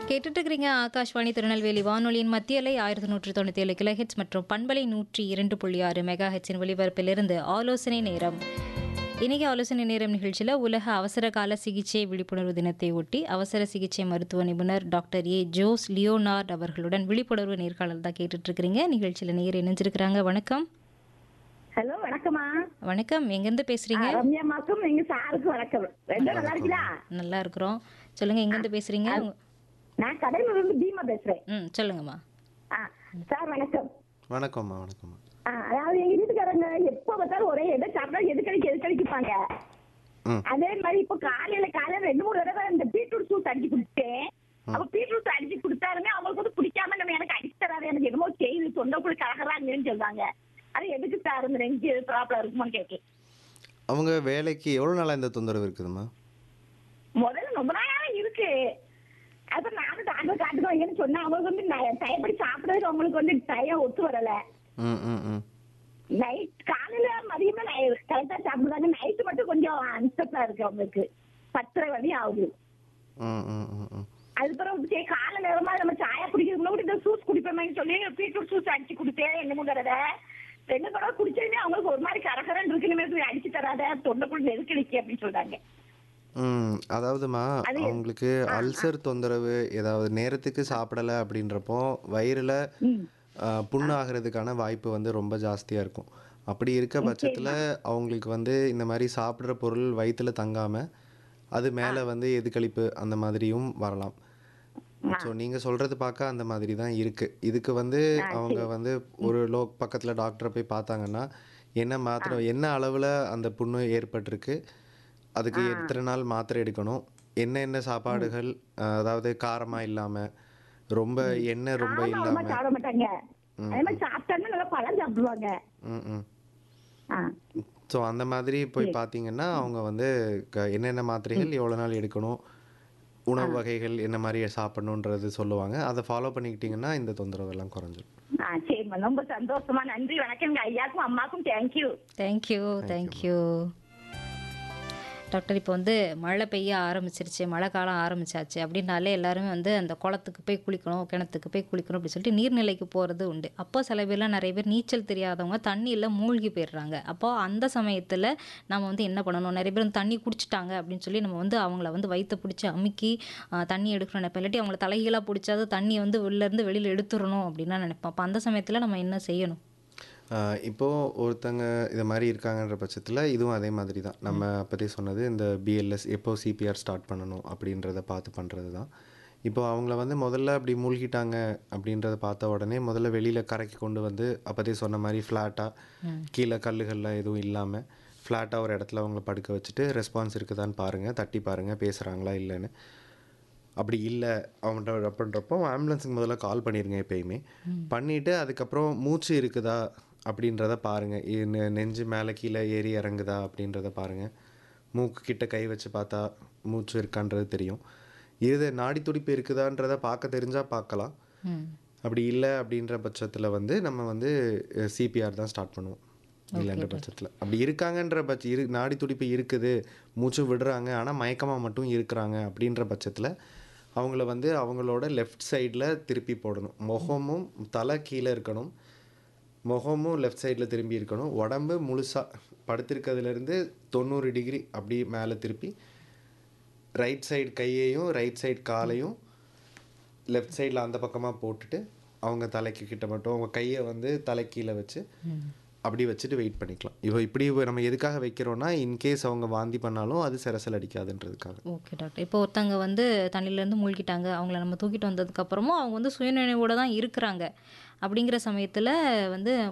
கேட்டுட்டு இருக்கிறீங்க ஆகாஷ்வாணி திருநெல்வேலி வானொலியின் மத்திய அலை ஆயிரத்தி நூற்றி தொண்ணூற்றி ஏழு கிலோஹெட்ஸ் மற்றும் பண்பலை நூற்றி இரண்டு புள்ளி ஆறு மெகா ஹெட்ஸின் ஒலிபரப்பிலிருந்து ஆலோசனை நேரம் இன்னைக்கு ஆலோசனை நேரம் நிகழ்ச்சியில் உலக அவசர கால சிகிச்சை விழிப்புணர்வு தினத்தை ஒட்டி அவசர சிகிச்சை மருத்துவ நிபுணர் டாக்டர் ஏ ஜோஸ் லியோனார்ட் அவர்களுடன் விழிப்புணர்வு நேர்காணல் தான் கேட்டுட்டு இருக்கிறீங்க நிகழ்ச்சியில் நேர் இணைஞ்சிருக்கிறாங்க வணக்கம் ஹலோ வணக்கம்மா வணக்கம் எங்கேருந்து பேசுறீங்க ரம்யாமாக்கும் எங்க சாருக்கு வணக்கம் ரெண்டும் நல்லா இருக்கீங்களா நல்லா இருக்கிறோம் சொல்லுங்க எங்கேருந்து பேசுறீங்க நான் கடையில இருந்து பீமா பேசுறேன் ம் சொல்லுங்கம்மா ஆ, சார் வணக்கம் வணக்கம்மா வணக்கம்மா ஆ, அதாவது எங்க வீட்டுக்காரங்க எப்ப பார்த்தாலும் ஒரே எதை சாப்பிட்டா எது கழிக்கு எது கழிக்குப்பாங்க ம் அதே மாதிரி இப்ப காலையில காலையில ரெண்டு மூணு தடவை இந்த பீட்ரூட் ஜூஸ் அடிச்சு குடிச்சேன் அப்ப பீட்ரூட் அடிச்சு கொடுத்தாலுமே அவங்களுக்கு வந்து பிடிக்காம நம்ம எனக்கு அடிச்சு தராது எனக்கு என்னமோ செய்யுது தொண்டைக்குள்ள கலகறாங்கன்னு சொல்றாங்க அது எதுக்கு சார் இந்த நெஞ்சு ப்ராப்ளம் இருக்குமான்னு கேட்கேன் அவங்க வேலைக்கு எவ்வளோ நாளாக இந்த தொந்தரவு இருக்குதுமா முதல்ல ரொம்ப நாளா இருக்கு அப்ப நானும் டாக்டர் காட்டுக்கு வைங்கன்னு சொன்னேன் அவங்களுக்கு வந்து ந- டயப்படி சாப்பிடறதுக்கு அவங்களுக்கு வந்து டயம் ஒத்து வரல ம் ம் ம் நைட் காலையில மதியமா கரெக்டா சாப்பிடுறாங்க நைட்டு மட்டும் கொஞ்சம் அன்செப்டா இருக்கு அவங்களுக்கு பத்தரை வழி ஆகுது ம் ம் ம் ம் அதுக்கப்புறம் சரி காலை நேரமா நம்ம சாயா குடிக்கிறதுல கூட இந்த ஜூஸ் குடிப்போமேன்னு சொல்லி பீட்ரூட் ஜூஸ் அடிச்சு குடித்தேன் ரெண்டு மூணு தடவை ரெண்டு தடவை குடிச்சதுமே அவங்களுக்கு ஒரு மாதிரி கரகரன்னு இருக்குன்னு அடிச்சு தராத தொண்டைக்குள்ள நெருக்கடிக்கு அப்படின்னு சொல்றாங்க ம் அதாவதுமா அது- அவங்களுக்கு அல்சர் தொந்தரவு ஏதாவது நேரத்துக்கு சாப்பிடலை அப்படின்றப்போ வயிறில் ம் புண்ணு ஆகிறதுக்கான வாய்ப்பு வந்து ரொம்ப ஜாஸ்தியாக இருக்கும் அப்படி இருக்க பட்சத்தில் அவங்களுக்கு வந்து இந்த மாதிரி சாப்பிட்ற பொருள் வயிற்றுல தங்காமல் அது மேலே வந்து எதுக்களிப்பு அந்த மாதிரியும் வரலாம் ஸோ நீங்கள் சொல்கிறது பார்க்க அந்த மாதிரி தான் இருக்குது இதுக்கு வந்து அவங்க வந்து ஒரு லோ பக்கத்தில் டாக்டரை போய் பார்த்தாங்கன்னா என்ன மாத்திரை என்ன அளவில் அந்த புண்ணு ஏற்பட்டிருக்கு அதுக்கு எத்தனை நாள் மாத்திரை எடுக்கணும் என்ன என்ன சாப்பாடுகள் அஹ், அதாவது காரமாக இல்லாமல் ரொம்ப எண்ணெய் ரொம்ப ஆமா, ஆமா, இல்லாமல் சாப்பிட மாட்டாங்க அதே மாதிரி சாப்பிட்டாங்கன்னா நல்லா பழம் சாப்பிடுவாங்க ம் ம் ஆ ஸோ அந்த மாதிரி போய் பார்த்தீங்கன்னா அவங்க வந்து க- என்னென்ன மாத்திரைகள் எவ்வளோ நாள் எடுக்கணும் உணவு வகைகள் என்ன மாதிரி சாப்பிடணுன்றது சொல்லுவாங்க அதை ஃபாலோ பண்ணிக்கிட்டிங்கன்னா இந்த தொந்தரவு எல்லாம் குறைஞ்சிரும் ஆ சரிம்மா ரொம்ப சந்தோஷமா நன்றி வணக்கம் எங்க ஐயாக்கும் அம்மாக்கும் தேங்க்யூ தேங்க்யூ தேங்க்யூ டாக்டர் இப்போ வந்து மழை பெய்ய ஆரம்பிச்சிருச்சு மழை காலம் ஆரம்பிச்சாச்சு அப்படின்னாலே எல்லாருமே வந்து அந்த குளத்துக்கு போய் குளிக்கணும் கிணத்துக்கு போய் குளிக்கணும் அப்படின்னு சொல்லிட்டு நீர்நிலைக்கு போகிறது உண்டு அப்போ சில பேர்லாம் நிறைய பேர் நீச்சல் தெரியாதவங்க தண்ணியில் மூழ்கி போயிடுறாங்க அப்போ அந்த சமயத்தில் நம்ம வந்து என்ன பண்ணணும் நிறைய பேர் வந்து தண்ணி குடிச்சிட்டாங்க அப்படின்னு சொல்லி நம்ம வந்து அவங்கள வந்து வயிற்ற பிடிச்சி அமுக்கி ஆ, தண்ணி எடுக்கணும் நினைப்போம் இல்லாட்டி அவங்கள தலைகீழாக பிடிச்சாது தண்ணியை வந்து உள்ளேருந்து வெளியில் எடுத்துடணும் அப்படின்னு நினைப்போம் அப்போ அந்த சமயத்தில் நம்ம என்ன செய்யணும் ஆஹ் இப்போ ஒருத்தங்க இது மாதிரி இருக்காங்கன்ற பட்சத்தில் இதுவும் அதே மாதிரி தான் நம்ம அப்போதே சொன்னது இந்த பிஎல்எஸ் எப்போ சிபிஆர் ஸ்டார்ட் பண்ணணும் அப்படின்றத பார்த்து பண்ணுறது தான் இப்போ அவங்கள வந்து முதல்ல அப்படி மூழ்கிட்டாங்க அப்படின்றத பார்த்த உடனே முதல்ல வெளியில் கரைக்கு கொண்டு வந்து அப்போதே சொன்ன மாதிரி ஃப்ளாட்டாக கீழே கல்லுகள்லாம் எதுவும் இல்லாமல் ஃப்ளாட்டாக ஒரு இடத்துல அவங்கள படுக்க வச்சுட்டு ரெஸ்பான்ஸ் இருக்குதான்னு பாருங்கள் தட்டி பாருங்கள் பேசுகிறாங்களா இல்லைன்னு அப்படி இல்லை அவன்கிட்ட அப்படின்றப்போ ஆம்புலன்ஸுக்கு முதல்ல கால் பண்ணிடுங்க எப்பயுமே பண்ணிவிட்டு அதுக்கப்புறம் மூச்சு இருக்குதா அப்படின்றத பாருங்கள் நெஞ்சு மேலே கீழே ஏறி இறங்குதா அப்படின்றத பாருங்கள் மூக்கு கிட்ட கை வச்சு பார்த்தா மூச்சு இருக்கான்றது தெரியும் இது நாடி துடிப்பு இருக்குதான்றத பார்க்க தெரிஞ்சால் பார்க்கலாம் ம் அப்படி இல்லை அப்படின்ற பட்சத்தில் வந்து நம்ம வந்து சிபிஆர் தான் ஸ்டார்ட் பண்ணுவோம் இல்லைன்ற பட்சத்தில் அப்படி இருக்காங்கன்ற பட்ச இரு நாடி துடிப்பு இருக்குது மூச்சு விடுறாங்க ஆனால் மயக்கமாக மட்டும் இருக்கிறாங்க அப்படின்ற பட்சத்தில் அவங்கள வந்து அவங்களோட லெஃப்ட் சைடில் திருப்பி போடணும் முகமும் தலை கீழே இருக்கணும் முகமும் லெஃப்ட் சைடில் திரும்பி இருக்கணும் உடம்பு முழுசாக படுத்திருக்கிறதுலேருந்து தொண்ணூறு டிகிரி அப்படி மேலே திருப்பி ரைட் சைடு கையையும் ரைட் சைடு காலையும் லெஃப்ட் சைடில் அந்த பக்கமாக போட்டுட்டு அவங்க தலைக்கு கிட்ட மட்டும் அவங்க கையை வந்து தலை கீழே வச்சு அப்படி வச்சுட்டு வெயிட் பண்ணிக்கலாம் இப்போ இப்படி நம்ம எதுக்காக வைக்கிறோம்னா இன்கேஸ் அவங்க வாந்தி பண்ணாலும் அது சிரசல் அடிக்காதுன்றதுக்காக ஓகே டாக்டர் இப்போ ஒருத்தவங்க வந்து தண்ணியிலேருந்து மூழ்கிட்டாங்க அவங்கள நம்ம தூக்கிட்டு வந்ததுக்கப்புறமும் அவங்க வந்து சுயநினைவோட தான் இருக்கிறாங்க அப்படிங்கிற சமயத்தில் வந்து